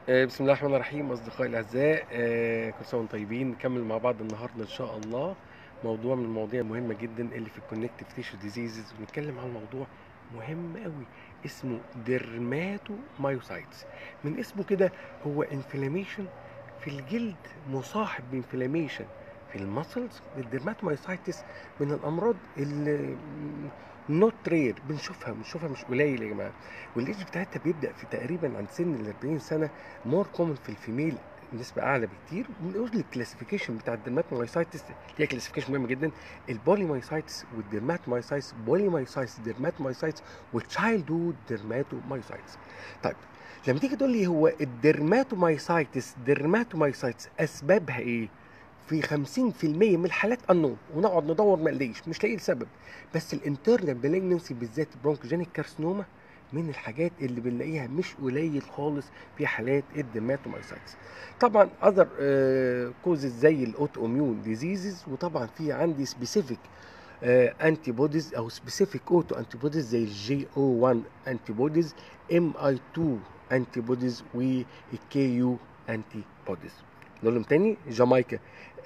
آه، بسم الله الرحمن الرحيم اصدقائي الاعزاء آه، كل سنه وانتم طيبين نكمل مع بعض النهارده ان شاء الله موضوع من المواضيع المهمه جدا اللي في الكونكتيف تيشو ديزيزز ونتكلم عن موضوع مهم قوي اسمه ديرماتو مايوسايتس من اسمه كده هو انفلاميشن في الجلد مصاحب بانفلاميشن في المسلز الديرماتومايوسايتس من الامراض اللي نوت رير بنشوفها بنشوفها مش قليل يا جماعه والايدج بتاعتها بيبدا في تقريبا عند سن ال 40 سنه مور كومن في الفيميل نسبة أعلى بكتير بنقول الكلاسيفيكيشن بتاع الدرماتومايسايتس هي كلاسيفيكيشن مهمة جدا البوليمايسايتس والدرماتومايسايتس بوليمايسايتس ديرماتومايسايتس والتشايلد هود ديرماتومايسايتس طيب لما تيجي تقول لي هو الدرماتومايسايتس ديرماتومايسايتس أسبابها إيه؟ في 50% من الحالات النون ونقعد ندور ما نلاقيش مش لاقي السبب بس الانترنال بليجنسي بالذات برونكوجينيك كارسنوما من الحاجات اللي بنلاقيها مش قليل خالص في حالات الديماتومايسايتس طبعا اذر كوزز زي الاوتو اميون ديزيزز وطبعا في عندي سبيسيفيك انتي بوديز او سبيسيفيك اوتو انتي بوديز زي الجي او 1 انتي بوديز ام اي 2 انتي بوديز والكي يو انتي بوديز نقول لهم تاني جامايكا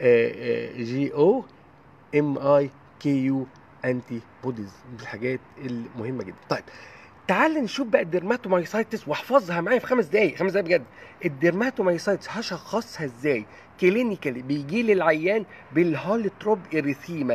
جي او ام اي كي يو انتي بوديز من الحاجات المهمه جدا طيب تعال نشوف بقى الديرماتومايسايتس واحفظها معايا في خمس دقايق خمس دقايق بجد الديرماتومايسايتس هشخصها ازاي كلينيكالي بيجي لي العيان بالهوليتروب اريثيما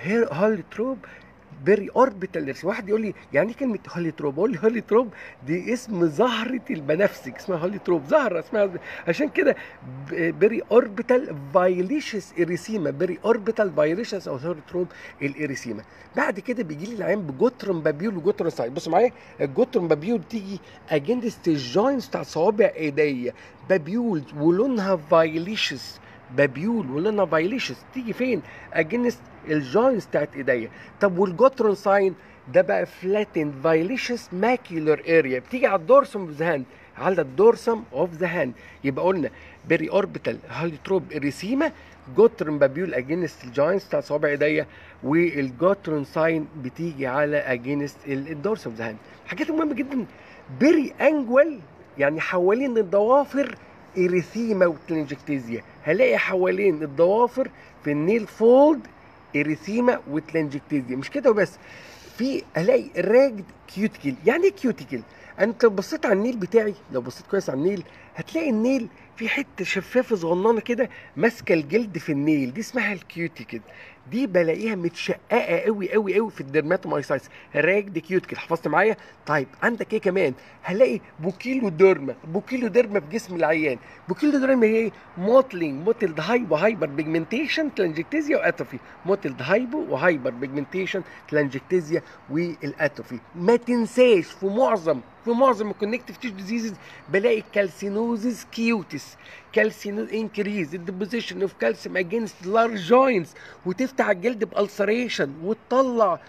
هوليتروب بيري اوربيتال واحد يقول لي يعني ايه كلمه هوليتروب اقول له هوليتروب دي اسم زهره البنفسج اسمها هوليتروب زهره اسمها عشان كده بيري اوربيتال فايليشس اريسيما بيري اوربيتال فايليشس او هوليتروب الاريسيما بعد كده بيجي لي العين بجوترم بابيول وجوترم سايد بص معايا الجوترم بابيول بتيجي اجينست الجوينتس بتاعت صوابع ايديا بابيول ولونها فايليشس بابيول ولونها فايليشس تيجي فين اجينست الجوينتس بتاعت ايديا طب والجوترون ساين ده بقى فلاتن فايليشس ماكيولر اريا بتيجي على الدورسم اوف ذا هاند على الدورسم اوف ذا هاند يبقى قلنا بيري اوربيتال هاليتروب اريسيما جوترون بابيول اجينست الجوينتس بتاعت صوابع ايديا والجوترون ساين بتيجي على اجينست الدورسم اوف ذا هاند حاجات مهمه جدا بيري انجوال يعني حوالين الضوافر اريثيما وتلانجكتيزيا هلاقي حوالين الضوافر في النيل فولد اريثيما وتلانجكتيزيا مش كده وبس في الاقي راجد كيوتيكل يعني ايه كيوتيكل انت لو بصيت على النيل بتاعي لو بصيت كويس على النيل هتلاقي النيل في حته شفافه صغننه كده ماسكه الجلد في النيل دي اسمها الكيوتيكل دي بلاقيها متشققه قوي قوي قوي في الدرماتومايسايتس راجد كيوتيكل حفظت معايا طيب عندك ايه كمان هلاقي بوكيلو ديرما بوكيلو ديرما في جسم العيان بوكيلو ديرما هي ايه موتلينج موتلد هايبو هايبر بيجمنتيشن تلانجكتيزيا واتروفي موتلد هايبو وهايبر بيجمنتيشن تلانجكتيزيا والاتروفي ما تنساش في معظم في معظم الكونكتيف تيشو ديزيزز بلاقي كالسينوزيس كيوتس كالسينوز انكريز الديبوزيشن اوف كالسيوم اجينست لارج جوينتس وتفتح الجلد بالسريشن وتطلع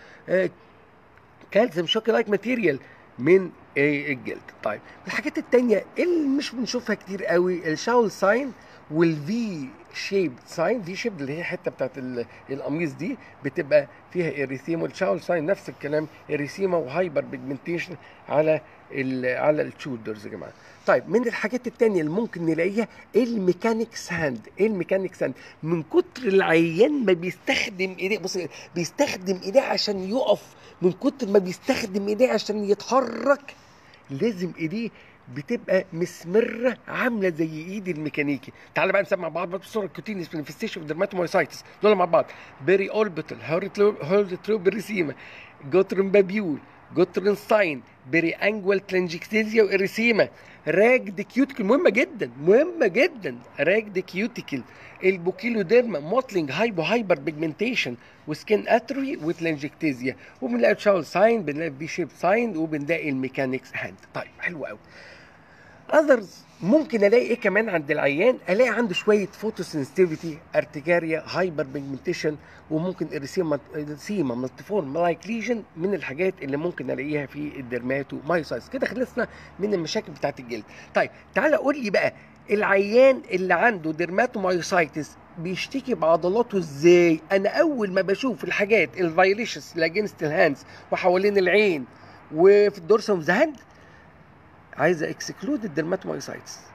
كالسيوم شوك لايك ماتيريال من الجلد طيب الحاجات التانية اللي مش بنشوفها كتير قوي الشاول ساين والفي شيب ساين في شيب اللي هي حته بتاعت القميص دي بتبقى فيها اريثيما والشاول ساين نفس الكلام اريثيما وهايبر بيجمنتيشن على ال على الشولدرز يا جماعه طيب من الحاجات التانية اللي ممكن نلاقيها الميكانيكس هاند ايه الميكانيكس هاند من كتر العيان ما بيستخدم ايديه بص بيستخدم ايديه عشان يقف من كتر ما بيستخدم ايديه عشان يتحرك لازم ايديه بتبقى مسمره عامله زي ايد الميكانيكي تعال بقى نسمع بعض بصوره الكوتينيس مانيفستيشن اوف درماتومايسايتس دول مع بعض بيري اوربيتال هورتروب ريسيما جوترن بابيول جوترن ساين بيري انجوال تلانجكتيزيا واريسيما راجد كيوتيكل مهمه جدا مهمه جدا راجد كيوتيكل البوكيلوديرما موتلينج هايبو هايبر بيجمنتيشن وسكين اتروي وتلانجكتيزيا وبنلاقي تشاول ساين بنلاقي بي شيب ساين وبنلاقي الميكانيكس هاند طيب حلو قوي اذرز ممكن الاقي ايه كمان عند العيان الاقي عنده شويه فوتوسنسيتيفيتي ارتجاريا هايبر بيجمنتيشن وممكن اريسيما اريسيما مالتيفورم لايك ليجن من الحاجات اللي ممكن الاقيها في الدرماتو مايسايس كده خلصنا من المشاكل بتاعت الجلد طيب تعالى قول لي بقى العيان اللي عنده ديرماتومايوسايتس بيشتكي بعضلاته ازاي انا اول ما بشوف الحاجات الفايليشس اللي اجينست الهاندز وحوالين العين وفي الدورسوم اوف ذا هاند عايز اكسكلود الدرماتومايسايتس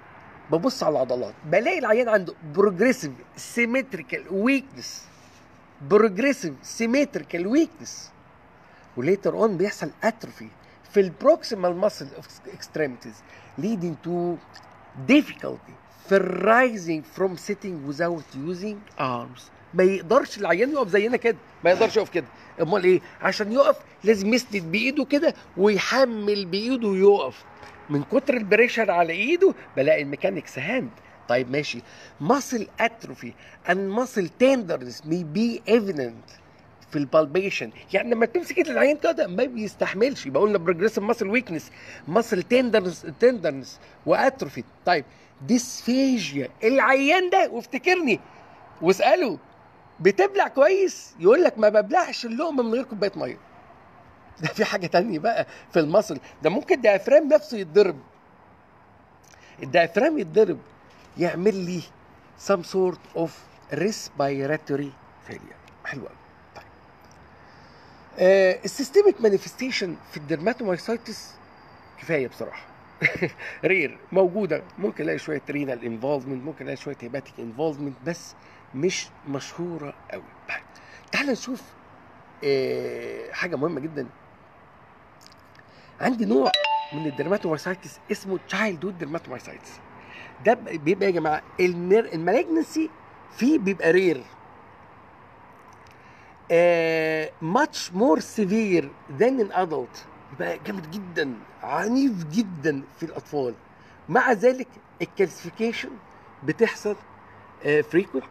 ببص على العضلات بلاقي العيان عنده بروجريسيف سيمتريكال ويكنس بروجريسيف سيمتريكال ويكنس وليتر اون بيحصل اتروفي في البروكسيمال ماسل اكستريميتيز leading to difficulty في rising from sitting without using arms ما يقدرش العيان يقف زينا كده ما يقدرش يقف كده امال ايه عشان يقف لازم يسند بايده كده ويحمل بايده ويقف من كتر البريشر على ايده بلاقي الميكانيكس هاند طيب ماشي muscle atrophy and muscle tenderness may be evident في البالبيشن يعني لما تمسك ايد العيان كده ما بيستحملش يبقى قلنا بروجريسيف ماسل ويكنس ماسل تندرنس تندرنس واتروفي طيب ديسفيجيا العيان ده وافتكرني واساله بتبلع كويس يقول لك ما ببلعش اللقمه من غير كوبايه ميه ده في حاجه تانية بقى في المصل ده ممكن الديافرام نفسه يتضرب الديافرام يتضرب يعمل لي some sort of respiratory failure حلو قوي طيب آه السيستميك مانيفستيشن في الدرماتومايسايتس كفايه بصراحه رير موجوده ممكن الاقي شويه رينال انفولفمنت ممكن الاقي شويه هيباتيك انفولفمنت بس مش مشهوره قوي طيب تعال نشوف آه حاجه مهمه جدا عندي نوع من الدرماتومايسايتس اسمه تشايلد هود ديرماتومايسايتس ده بيبقى يا جماعه المالجنسي فيه بيبقى رير ماتش مور سيفير ذان ان ادلت يبقى جامد جدا عنيف جدا في الاطفال مع ذلك الكالسيفيكيشن بتحصل فريكوينت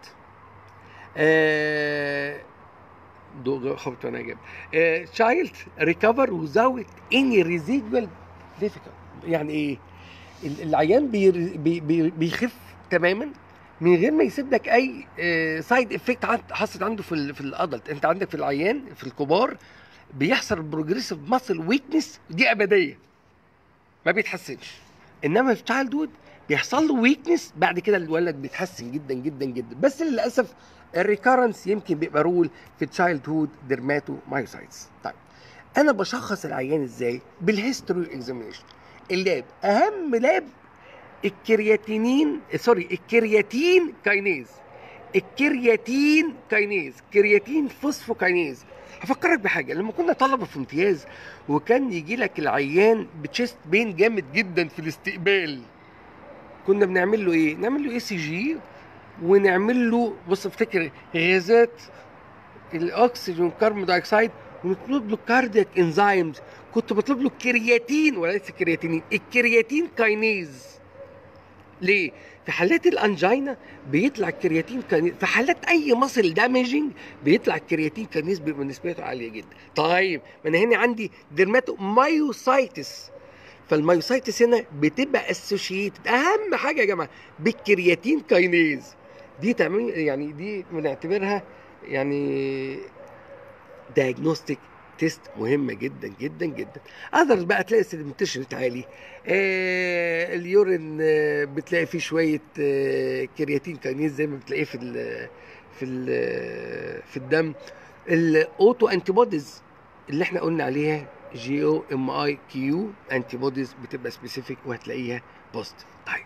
دو خبط وانا جايب تشايلد ريكفر وزاوت اني ريزيدوال ديفيكالت يعني ايه العيان بي بي بي بيخف تماما من غير ما يسيب لك اي سايد افكت حصلت عنده في ال في الادلت انت عندك في العيان في الكبار بيحصل بروجريسيف ماسل ويكنس دي ابديه ما بيتحسنش انما في تشايلد هود بيحصل له ويكنس بعد كده الولد بيتحسن جدا جدا جدا بس للاسف الريكارنس يمكن بيبقى رول في تشايلد هود ديرماتو مايوسايتس طيب انا بشخص العيان ازاي بالهيستوري اكزامينشن اللاب اهم لاب الكرياتينين سوري الكرياتين كاينيز الكرياتين كاينيز كرياتين فوسفو كاينيز هفكرك بحاجه لما كنا طلبه في امتياز وكان يجي لك العيان بتشيست بين جامد جدا في الاستقبال كنا بنعمل له ايه نعمل له اي سي جي ونعمل له بص افتكر غازات الاكسجين كاربون دايوكسيد ونطلب له كاردياك انزيمز كنت بطلب له الكرياتين وليس الكرياتينين الكرياتين كاينيز ليه في حالات الانجينا بيطلع الكرياتين كاينيز في حالات اي مصل دامجنج بيطلع الكرياتين كاينيز بيبقى نسبته عاليه جدا طيب ما انا هنا عندي ديرماتو مايوسايتس فالمايوسايتس هنا بتبقى اسوشيتد اهم حاجه يا جماعه بالكرياتين كاينيز دي تعمل يعني دي بنعتبرها يعني دايجنوستيك تيست مهمة جدا جدا جدا اذرز بقى تلاقي السيدمنتيشن عالي آه اليورين آه بتلاقي فيه شوية آه كرياتين كاينيز زي ما بتلاقيه في ال في ال في الدم الاوتو انتي بوديز اللي احنا قلنا عليها جي او ام اي كيو انتي بوديز بتبقى سبيسيفيك وهتلاقيها بوزيتيف طيب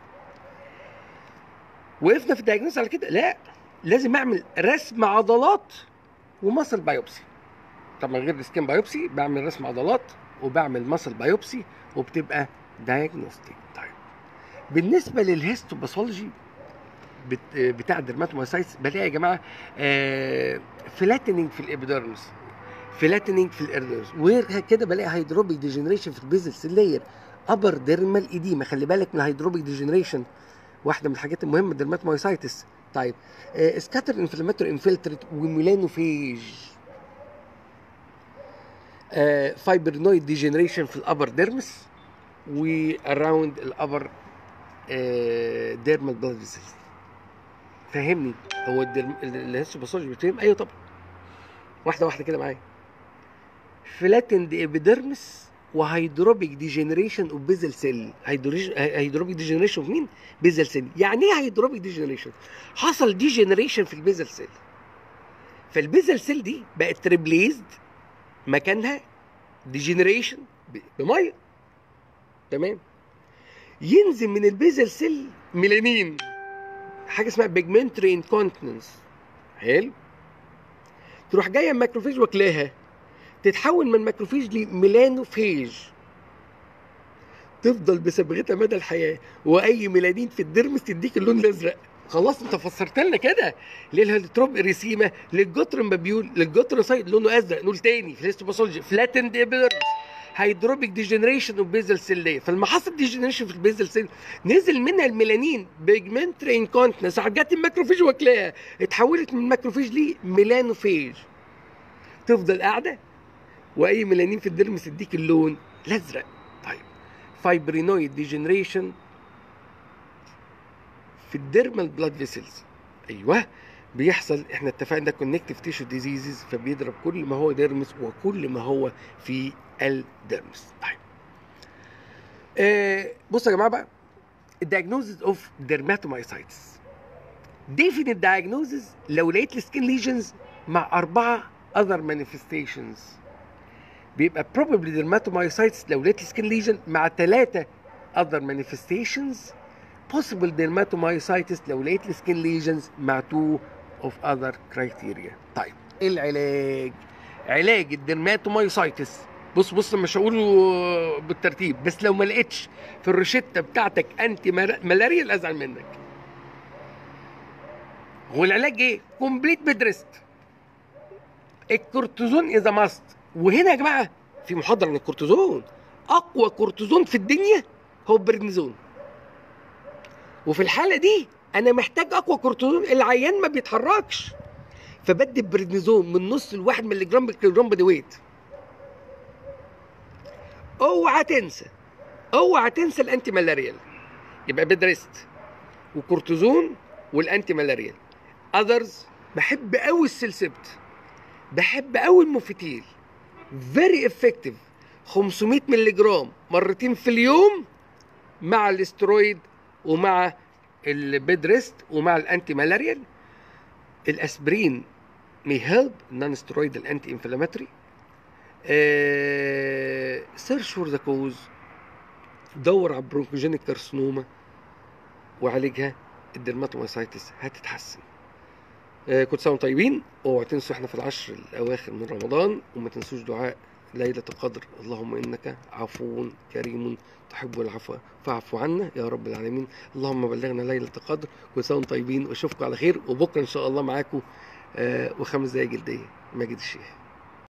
وقفنا في الدايجنوز على كده لا لازم اعمل رسم عضلات ومصل بايوبسي طبعا غير السكين بايوبسي بعمل رسم عضلات وبعمل مصل بايوبسي وبتبقى دايجنوستيك طيب بالنسبه للهيستوباثولوجي بتاع الدرماتومايسايتس بلاقي يا جماعه آه فلاتنينج في الابيدرمس فلاتنينج في الايردرمس وكده بلاقي هيدروبيك ديجنريشن في البيزل سيلير ابر ديرمال ايديما خلي بالك من الهيدروبيك ديجنريشن واحده من الحاجات المهمه الدرماتومايسايتس طيب آه سكاتر انفلاماتوري انفلتريت وميلانوفيج فايبرنويد ديجنريشن في الابر ديرمس واراوند الابر ديرمال بلاد فيسلز فهمني هو الهيستوباثولوجي بتفهم ايوه طبعا واحده واحده كده معايا فلاتند ابيدرمس وهيدروبيك ديجنريشن اوف بيزل سيل هيدروبيك ديجنريشن اوف مين؟ بيزل سيل يعني ايه هيدروبيك ديجنريشن؟ حصل ديجنريشن في البيزل سيل فالبيزل سيل دي بقت ريبليزد مكانها ديجنريشن بميه تمام ينزل من البيزل سيل ميلانين حاجه اسمها بيجمنتري انكونتنس حلو تروح جايه الماكروفيج واكلاها تتحول من ماكروفيج لميلانوفيج تفضل بصبغتها مدى الحياه واي ميلانين في الدرمس تديك اللون الازرق خلاص انت فسرت لنا كده ليه الهيلوتروب اريسيما للجتر مبيول للجتر سايد لونه ازرق نقول تاني في الهيستوباثولوجي فلاتند ايبيدرمس هيدروبيك ديجنريشن اوف بيزل سيل فلما حصل ديجنريشن في البيزل سيل نزل منها الميلانين بيجمنتري انكونتنس جت الماكروفيج واكلاها اتحولت من ماكروفيج لميلانوفيج تفضل قاعده واي ميلانين في الدرمس يديك اللون الازرق طيب فايبرينويد ديجنريشن في الديرمال بلاد فيسلز ايوه بيحصل احنا اتفقنا كونكتيف تيشو ديزيزز فبيضرب كل ما هو ديرمس وكل ما هو في الديرمس طيب آه بصوا يا جماعه بقى الدايجنوزز اوف ديرماتومايسايتس ديفينيت دايجنوزز لو لقيت السكين ليجنز مع اربعه اذر مانيفستيشنز بيبقى probably dermatomyositis لو لقيت السكين ليجن مع ثلاثه other manifestations possible dermatomyositis لو لقيت السكين ليجنز مع two of other criteria طيب ايه العلاج علاج الدرماتومايسايتس بص بص مش هقوله بالترتيب بس لو ما لقيتش في الروشته بتاعتك انتي ملاريا ازعل منك هو العلاج ايه كومبليت بدريست الكورتيزون اذا ماست وهنا يا جماعه في محاضره عن الكورتيزون اقوى كورتيزون في الدنيا هو البريدنيزون وفي الحاله دي انا محتاج اقوى كورتيزون العيان ما بيتحركش فبدي البريدنيزون من نص لواحد مللي جرام بالكيلو جرام بدي ويت اوعى تنسى اوعى تنسى الانتي مالاريال يبقى بدرست وكورتيزون والانتي مالاريال اذرز بحب قوي السلسبت بحب قوي الموفيتيل فيري افكتيف 500 مللي جرام مرتين في اليوم مع الاسترويد ومع البيدريست ومع الانتي مالاريال الاسبرين may help non steroidal anti inflammatory سيرش فور ذا كوز دور على البرونكوجينيك كارسنوما وعالجها الدرماتومايسايتس هتتحسن آه كنت سنة طيبين اوعوا تنسوا احنا في العشر الاواخر من رمضان وما تنسوش دعاء ليلة القدر اللهم انك عفو كريم تحب العفو فاعف عنا يا رب العالمين اللهم بلغنا ليلة القدر كل سنة طيبين واشوفكم على خير وبكره ان شاء الله معاكم آه وخمس دقايق جلدية ماجد الشيخ